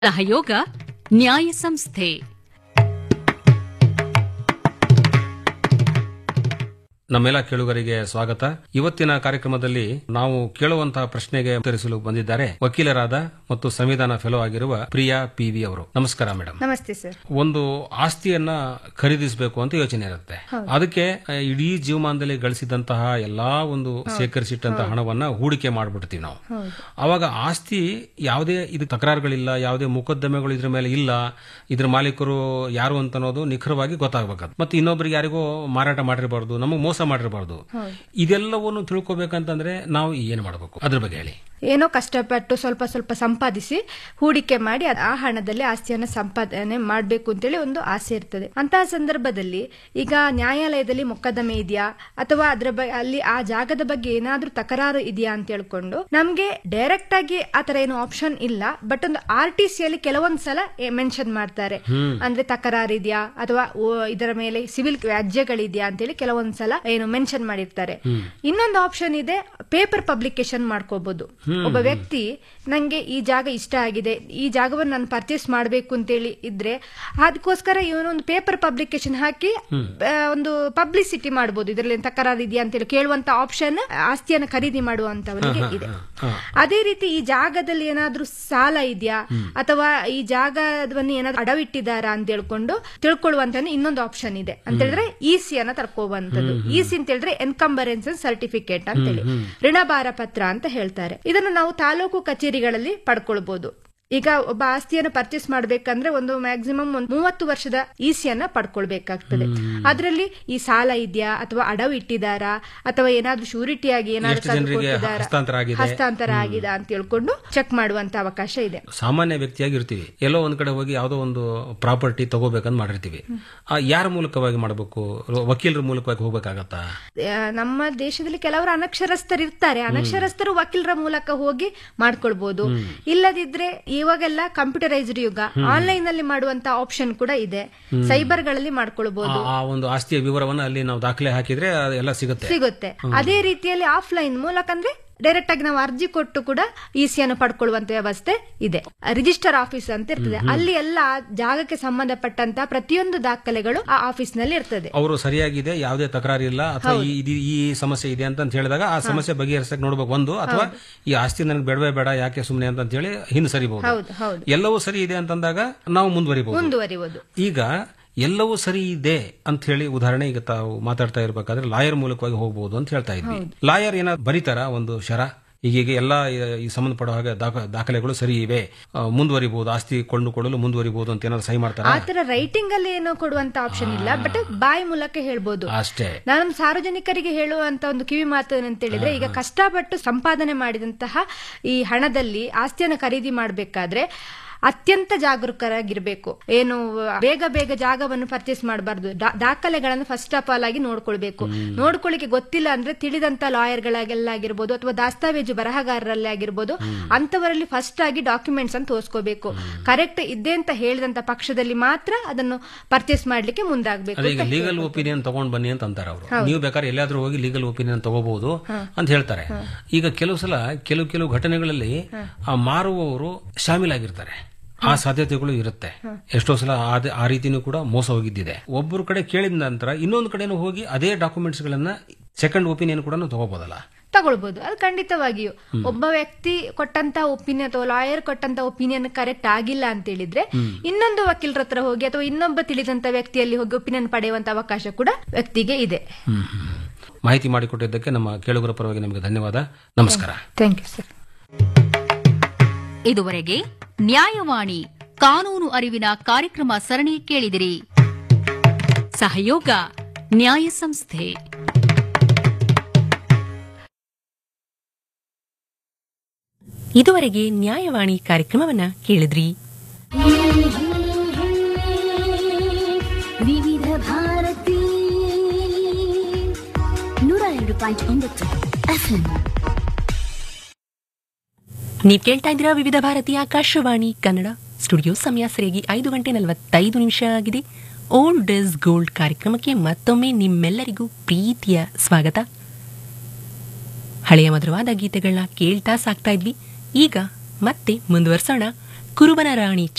ಸಹಯೋಗ ನ್ಯಾಯ ಸಂಸ್ಥೆ ನಮ್ಮೆಲ್ಲ ಕೇಳುಗರಿಗೆ ಸ್ವಾಗತ ಇವತ್ತಿನ ಕಾರ್ಯಕ್ರಮದಲ್ಲಿ ನಾವು ಕೇಳುವಂತಹ ಪ್ರಶ್ನೆಗೆ ಉತ್ತರಿಸಲು ಬಂದಿದ್ದಾರೆ ವಕೀಲರಾದ ಮತ್ತು ಸಂವಿಧಾನ ಫೆಲೋ ಆಗಿರುವ ಪ್ರಿಯಾ ಪಿ ವಿ ಅವರು ನಮಸ್ಕಾರ ಮೇಡಮ್ ನಮಸ್ತೆ ಸರ್ ಒಂದು ಆಸ್ತಿಯನ್ನ ಖರೀದಿಸಬೇಕು ಅಂತ ಯೋಚನೆ ಇರುತ್ತೆ ಅದಕ್ಕೆ ಆ, ಇಡೀ ಜೀವಮಾನದಲ್ಲಿ ಗಳಿಸಿದಂತಹ ಎಲ್ಲಾ ಒಂದು ಶೇಖರಿಸಿಟ್ಟಂತಹ ಹಣವನ್ನ ಹೂಡಿಕೆ ಮಾಡ್ಬಿಡ್ತೀವಿ ನಾವು ಅವಾಗ ಆಸ್ತಿ ಯಾವುದೇ ಇದು ತಕರಾರುಗಳಿಲ್ಲ ಯಾವುದೇ ಮೊಕದ್ದಮೆಗಳು ಇದ್ರ ಮೇಲೆ ಇಲ್ಲ ಇದ್ರ ಮಾಲೀಕರು ಯಾರು ಅಂತ ಅನ್ನೋದು ನಿಖರವಾಗಿ ಗೊತ್ತಾಗಬೇಕು ಮತ್ತೆ ಇನ್ನೊಬ್ಬರಿಗೆ ಯಾರಿಗೋ ಮಾರಾಟ ಮಾಡಿರಬಾರ್ದು ನಮಗೆ ಮೋಸ ಮಾಡಿರಬಾರ್ದು ಇದೆಲ್ಲವನ್ನು ತಿಳ್ಕೊಬೇಕಂತಂದ್ರೆ ನಾವು ಏನು ಮಾಡಬೇಕು ಅದ್ರ ಬಗ್ಗೆ ಹೇಳಿ ಏನೋ ಕಷ್ಟಪಟ್ಟು ಸ್ವಲ್ಪ ಸ್ವಲ್ಪ ಸಂಪಾದಿಸಿ ಹೂಡಿಕೆ ಮಾಡಿ ಅದ್- ಆ ಹಣದಲ್ಲಿ ಆಸ್ತಿಯನ್ನು ಸಂಪಾದನೆ ಮಾಡಬೇಕು ಅಂತೇಳಿ ಒಂದು ಆಸೆ ಇರ್ತದೆ ಅಂತಹ ಸಂದರ್ಭದಲ್ಲಿ ಈಗ ನ್ಯಾಯಾಲಯದಲ್ಲಿ ಮೊಕದ್ದಮೆ ಇದೆಯಾ ಅಥವಾ ಅದರ ಬಗ್ಗೆ ಅಲ್ಲಿ ಆ ಜಾಗದ ಬಗ್ಗೆ ಏನಾದ್ರೂ ತಕರಾರು ಇದೆಯಾ ಅಂತ ಹೇಳ್ಕೊಂಡು ನಮ್ಗೆ ಡೈರೆಕ್ಟ್ ಆಗಿ ಆತರ ಏನು ಆಪ್ಷನ್ ಇಲ್ಲ ಬಟ್ ಒಂದು ಆರ್ ಟಿ ಸಿ ಅಲ್ಲಿ ಕೆಲವೊಂದ್ ಸಲ ಮೆನ್ಷನ್ ಮಾಡ್ತಾರೆ ಅಂದ್ರೆ ತಕರಾರು ಇದೆಯಾ ಅಥವಾ ಓ- ಇದರ ಮೇಲೆ ಸಿವಿಲ್ ವ್ಯಾಜ್ಯಗಳಿದೆಯಾ ಅಂತೇಳಿ ಕೆಲವೊಂದ್ ಸಲ ಏನು ಮೆನ್ಷನ್ ಮಾಡಿರ್ತಾರೆ ಇನ್ನೊಂದು ಆಪ್ಷನ್ ಇದೆ ಪೇಪರ್ ಪಬ್ಲಿಕೇಶನ್ ಮಾಡ್ಕೋಬಹುದು ಒಬ್ಬ ವ್ಯಕ್ತಿ ನಂಗೆ ಈ ಜಾಗ ಇಷ್ಟ ಆಗಿದೆ ಈ ಜಾಗವನ್ನು ನಾನು ಪರ್ಚೇಸ್ ಮಾಡಬೇಕು ಅಂತೇಳಿ ಇದ್ರೆ ಅದಕ್ಕೋಸ್ಕರ ಇವನೊಂದು ಪೇಪರ್ ಪಬ್ಲಿಕೇಶನ್ ಹಾಕಿ ಆ, ಒಂದು ಪಬ್ಲಿಸಿಟಿ ಮಾಡಬಹುದು ಇದರಲ್ಲಿ ಏನ್ ತಕರಾರು ಇದೆಯಾ ಅಂತೇಳಿ ಕೇಳುವಂತ ಆಪ್ಷನ್ ಆಸ್ತಿಯನ್ನು ಖರೀದಿ ಮಾಡುವಂತವನಿಗೆ ಇದೆ ಅದೇ ರೀತಿ ಈ ಜಾಗದಲ್ಲಿ ಏನಾದ್ರೂ ಸಾಲ ಇದೆಯಾ ಅಥವಾ ಈ ಜಾಗವನ್ನು ಏನಾದ್ರೂ ಅಡವಿಟ್ಟಿದ್ದಾರಾ ಅಂತ ಹೇಳ್ಕೊಂಡು ತಿಳ್ಕೊಳ್ಳುವಂತ ಇನ್ನೊಂದು ಆಪ್ಷನ್ ಇದೆ ಅಂತ ಹೇಳಿದ್ರೆ ಇಸಿ ಅನ್ನ ತರ್ಕೋವಂತದ್ದು ಇಸಿ ಅಂತ ಹೇಳಿದ್ರೆ ಎನ್ಕಂಬರೆನ್ಸ್ ಸರ್ಟಿಫಿಕೇಟ್ ಅಂತ ಹೇಳಿ ಋಣಭಾರ ಪತ್ರ ಅಂತ ಹೇಳ್ತಾರೆ ಇದನ್ನು ನಾವು ತಾಲೂಕು ಕಚೇರಿಗಳಲ್ಲಿ ಪಡ್ಕೊಳ್ಬಹುದು ಈಗ ಒಬ್ಬ ಆಸ್ತಿಯನ್ನು ಪರ್ಚೇಸ್ ಮಾಡ್ಬೇಕಂದ್ರೆ ಒಂದು ಮ್ಯಾಕ್ಸಿಮಮ್ ಒಂದು ಮೂವತ್ತು ವರ್ಷದ ಇಸಿಯನ್ನ ಪಡ್ಕೊಳ್ಬೇಕಾಗ್ತದೆ ಅದರಲ್ಲಿ ಈ ಸಾಲ ಇದೆಯಾ ಅಥವಾ ಅಡವು ಇಟ್ಟಿದ್ದಾರಾ ಅಥವಾ ಏನಾದ್ರೂ ಶೂರಿಟಿ ಆಗಿ ಏನಾದ್ರೂ ಎಷ್ಟು ಜನರಿಗೆ ತಂದುಕೊಟ್ಟಿದ್ದಾರಾ? ಹಸ್ತಾಂತರ ಆಗಿದೆ? ಹಸ್ತಾಂತರ ಆಗಿದೆ ಅಂತ ಹೇಳ್ಕೊಂಡು ಚೆಕ್ ಮಾಡುವಂತ ಅವಕಾಶ ಇದೆ ಸಾಮಾನ್ಯ ವ್ಯಕ್ತಿಯಾಗಿ ಇರ್ತೀವಿ ಎಲ್ಲೋ ಒಂದ್ ಕಡೆ ಹೋಗಿ ಯಾವುದೋ ಒಂದು ಪ್ರಾಪರ್ಟಿ ತಗೋಬೇಕಂತ ಮಾಡಿರ್ತೀವಿ ಆ, ಯಾರ ಮೂಲಕವಾಗಿ ಮಾಡಬೇಕು ವಕೀಲರ ಮೂಲಕವಾಗಿ ಹೋಗ್ಬೇಕಾಗತ್ತಾ ಆ, ನಮ್ಮ ದೇಶದಲ್ಲಿ ಕೆಲವರು ಅನಕ್ಷರಸ್ಥರು ಇರ್ತಾರೆ ಅನಕ್ಷರಸ್ಥರು ವಕೀಲರ ಮೂಲಕ ಹೋಗಿ ಮಾಡ್ಕೊಳ್ಬಹುದು ಇಲ್ಲದಿದ್ರೆ ಇವಾಗೆಲ್ಲ ಕಂಪ್ಯೂಟರೈಸ್ಡ್ ಯುಗ ಆನ್ಲೈನ್ ಅಲ್ಲಿ ಮಾಡುವಂತ ಆಪ್ಷನ್ ಕೂಡ ಇದೆ ಸೈಬರ್ ಗಳಲ್ಲಿ ಮಾಡ್ಕೊಳ್ಬಹುದು ಆ- ಆ ಒಂದು ಆಸ್ತಿಯ ವಿವರವನ್ನ ಅಲ್ಲಿ ನಾವು ದಾಖಲೆ ಹಾಕಿದ್ರೆ ಅದು ಎಲ್ಲ ಸಿಗುತ್ತೆ ಸಿಗುತ್ತೆ ಅದೇ ರೀತಿಯಲ್ಲಿ ಆಫ್ಲೈನ್ ಮೂಲಕ ಅಂದ್ರೆ ಡೈರೆಕ್ಟ್ ಆಗಿ ನಾವು ಅರ್ಜಿ ಕೊಟ್ಟು ಕೂಡ ಇಸಿಯನ್ನು ಪಡ್ಕೊಳ್ಳುವಂತ ವ್ಯವಸ್ಥೆ ಇದೆ ರಿಜಿಸ್ಟರ್ ಆಫೀಸ್ ಅಂತ ಇರ್ತದೆ ಅಲ್ಲಿ ಎಲ್ಲ ಆ ಜಾಗಕ್ಕೆ ಸಂಬಂಧಪಟ್ಟಂತ ಪ್ರತಿಯೊಂದು ದಾಖಲೆಗಳು ಆ ಆಫೀಸ್ ನಲ್ಲಿ ಇರ್ತದೆ ಅವರು ಸರಿಯಾಗಿದೆ ಯಾವುದೇ ತಕರಾರು ಇಲ್ಲ ಅಥವಾ ಈ ಇದು- ಈ ಸಮಸ್ಯೆ ಇದೆ ಅಂತ ಹೇಳಿದಾಗ ಆ ಸಮಸ್ಯೆ ಬಗೆಹರಿಸಕ್ ನೋಡ್ಬೇಕು ಒಂದು ಅಥವಾ ಈ ಆಸ್ತಿ ನನಗೆ ಬೇಡವೇ ಬೇಡ ಯಾಕೆ ಸುಮ್ಮನೆ ಅಂತ ಹೇಳಿ ಹಿಂದೆ ಸರಿಬಹುದು ಹೌದು ಹೌದು ಎಲ್ಲವೂ ಸರಿ ಇದೆ ಅಂತಂದಾಗ ನಾವು ಮುಂದುವರಿಬಹುದು ಮುಂದುವರಿಯುವುದು ಈಗ ಎಲ್ಲವೂ ಸರಿ ಇದೆ ಅಂತ ಹೇಳಿ ಉದಾಹರಣೆ ಈಗ ತಾವು ಮಾತಾಡ್ತಾ ಇರ್ಬೇಕಾದ್ರೆ ಲಾಯರ್ ಮೂಲಕವಾಗಿ ಹೋಗಬಹುದು ಅಂತ ಹೇಳ್ತಾ ಇದ್ವಿ ಲಾಯರ್ ಏನಾದ್ರು ಬರೀತಾರ ಒಂದು ಶರ ಈಗೀಗ ಎಲ್ಲ ಈ- ಈ ಸಂಬಂಧಪಡೋ ಹಾಗೆ ದಾಖ- ದಾಖಲೆಗಳು ಸರಿ ಇವೆ ಆ, ಮುಂದುವರಿಬಹುದು ಆಸ್ತಿ ಕೊಂಡುಕೊಳ್ಳಲು ಮುಂದುವರಿಬಹುದು ಅಂತ ಏನಾದ್ರು ಸಹಿ ಮಾಡ್ತಾರ ಆತರ ರೈಟಿಂಗ್ ಅಲ್ಲಿ ಏನೋ ಕೊಡುವಂತ ಆಪ್ಷನ್ ಇಲ್ಲ ಬಟ್ ಬಾಯಿ ಮೂಲಕ ಹೇಳ್ಬೋದು ಅಷ್ಟೇ ನಾನು ಸಾರ್ವಜನಿಕರಿಗೆ ಹೇಳುವಂತ ಒಂದು ಕಿವಿ ಮಾತು ಏನಂತ ಹೇಳಿದ್ರೆ ಈಗ ಕಷ್ಟಪಟ್ಟು ಸಂಪಾದನೆ ಮಾಡಿದಂತಹ ಈ ಹಣದಲ್ಲಿ ಆಸ್ತಿಯನ್ನು ಖರೀದಿ ಮಾಡಬೇಕಾದ್ರೆ ಅತ್ಯಂತ ಜಾಗರೂಕರಾಗಿರ್ಬೇಕು ಏನು ಬೇಗ ಬೇಗ ಜಾಗವನ್ನು ಪರ್ಚೇಸ್ ಮಾಡಬಾರ್ದು ದಾಖಲೆಗಳನ್ನು ಫಸ್ಟ್ ಆಫ್ ಆಲ್ ಆಗಿ ನೋಡ್ಕೊಳ್ಬೇಕು ನೋಡ್ಕೊಳ್ಳಿಕ್ಕೆ ಗೊತ್ತಿಲ್ಲ ಅಂದ್ರೆ ತಿಳಿದಂತ ಲಾಯರ್ಗಳಾಗೆಲ್ಲ ಆಗಿರ್ಬೋದು ಅಥವಾ ದಾಸ್ತಾವೇಜು ಬರಹಗಾರರಲ್ಲಿ ಆಗಿರ್ಬೋದು ಅಂತವರಲ್ಲಿ ಫಸ್ಟ್ ಆಗಿ ಡಾಕ್ಯುಮೆಂಟ್ಸ್ ಅನ್ನು ತೋರಿಸ್ಕೋಬೇಕು ಕರೆಕ್ಟ್ ಇದೆ ಅಂತ ಹೇಳಿದಂತ ಪಕ್ಷದಲ್ಲಿ ಮಾತ್ರ ಅದನ್ನು ಪರ್ಚೇಸ್ ಮಾಡ್ಲಿಕ್ಕೆ ಮುಂದಾಗಬೇಕು ಅದೇ ಈಗ ಲೀಗಲ್ ಒಪಿನಿಯನ್ ತಗೊಂಡ್ ಬನ್ನಿ ಅಂತ ಅಂತಾರೆ ಅವರು ನೀವು ಬೇಕಾದ್ರೆ ಎಲ್ಲಾದ್ರೂ ಹೋಗಿ ಲೀಗಲ್ ಒಪಿನಿಯನ್ ತಗೋಬಹುದು ಅಂತ ಹೇಳ್ತಾರೆ ಈಗ ಕೆಲವು ಸಲ ಕೆಲವು ಕೆಲವು ಘಟನೆಗಳಲ್ಲಿ ಆ ಮಾರುವವರು ಶಾಮೀಲಾಗಿರ್ತಾರೆ ಆ ಸಾಧ್ಯತೆಗಳು ಇರುತ್ತೆ ಎಷ್ಟೋ ಸಲ ಆದ- ಆ ರೀತಿನೂ ಕೂಡ ಮೋಸ ಹೋಗಿದ್ದಿದೆ ಒಬ್ಬರು ಕಡೆ ಕೇಳಿದ ನಂತರ ಇನ್ನೊಂದು ಕಡೆನೂ ಹೋಗಿ ಅದೇ ಡಾಕ್ಯುಮೆಂಟ್ಸ್ ಗಳನ್ನ ಸೆಕೆಂಡ್ ಒಪಿನಿಯನ್ ಕೂಡ ತಗೋಬಹುದಲ್ಲ ತಗೊಳ್ಬಹುದು ಅದು ಖಂಡಿತವಾಗಿಯೂ ಒಬ್ಬ ವ್ಯಕ್ತಿ ಕೊಟ್ಟಂತ ಒಪಿನಿಯನ್ ಅಥವಾ ಲಾಯರ್ ಕೊಟ್ಟಂತ ಒಪಿನಿಯನ್ ಕರೆಕ್ಟ್ ಆಗಿಲ್ಲ ಅಂತ ಹೇಳಿದ್ರೆ ಇನ್ನೊಂದು ವಕೀಲರ ಹತ್ರ ಹೋಗಿ ಅಥವಾ ಇನ್ನೊಬ್ಬ ತಿಳಿದಂತ ವ್ಯಕ್ತಿಯಲ್ಲಿ ಹೋಗಿ ಒಪಿನಿಯನ್ ಪಡೆಯುವಂತ ಅವಕಾಶ ಕೂಡ ವ್ಯಕ್ತಿಗೆ ಇದೆ ಹ್ಮ್, ಹ್ಮ್. ಮಾಹಿತಿ ಮಾಡಿಕೊಟ್ಟಿದ್ದಕ್ಕೆ ನಮ್ಮ ಕೇಳುಗರ ಪರವಾಗಿ ನಿಮಗೆ ಧನ್ಯವಾದ ನಮಸ್ಕಾರ ಥ್ಯಾಂಕ್ ಯು ಸರ್ ಇದುವರೆಗೆ ನ್ಯಾಯವಾಣಿ ಕಾನೂನು ಅರಿವಿನ ಕಾರ್ಯಕ್ರಮ ಸರಣಿ ಕೇಳಿದಿರಿ ಸಹಯೋಗ ನ್ಯಾಯ ಸಂಸ್ಥೆ ಇದುವರೆಗೆ ನ್ಯಾಯವಾಣಿ ಕಾರ್ಯಕ್ರಮವನ್ನ ಕೇಳಿದ್ರಿ ವಿವಿಧ ಭಾರತಿ ನೂರ ಎರಡು ಪಾಯಿಂಟ್ ಒಂಬತ್ತು ಎಫ್ಎಂ ನೀವ್ ಕೇಳ್ತಾ ಇದ್ದೀರಾ ವಿವಿಧ ಭಾರತೀಯ ಆಕಾಶವಾಣಿ ಕನ್ನಡ ಸ್ಟುಡಿಯೋ ಸಮಯ ಸರಿಯಾಗಿ ಐದು ಗಂಟೆ ನಲವತ್ತೈದು ನಿಮಿಷ ಆಗಿದೆ ಓಲ್ಡ್ ಇಸ್ ಗೋಲ್ಡ್ ಕಾರ್ಯಕ್ರಮಕ್ಕೆ ಮತ್ತೊಮ್ಮೆ ನಿಮ್ಮೆಲ್ಲರಿಗೂ ಪ್ರೀತಿಯ ಸ್ವಾಗತ ಹಳೆಯ ಮಧುರವಾದ ಗೀತೆಗಳನ್ನ ಕೇಳ್ತಾ ಸಾಕ್ತಾ ಇದ್ವಿ ಈಗ ಮತ್ತೆ ಮುಂದುವರ್ಸೋಣ ಕುರುಬನ ರಾಣಿ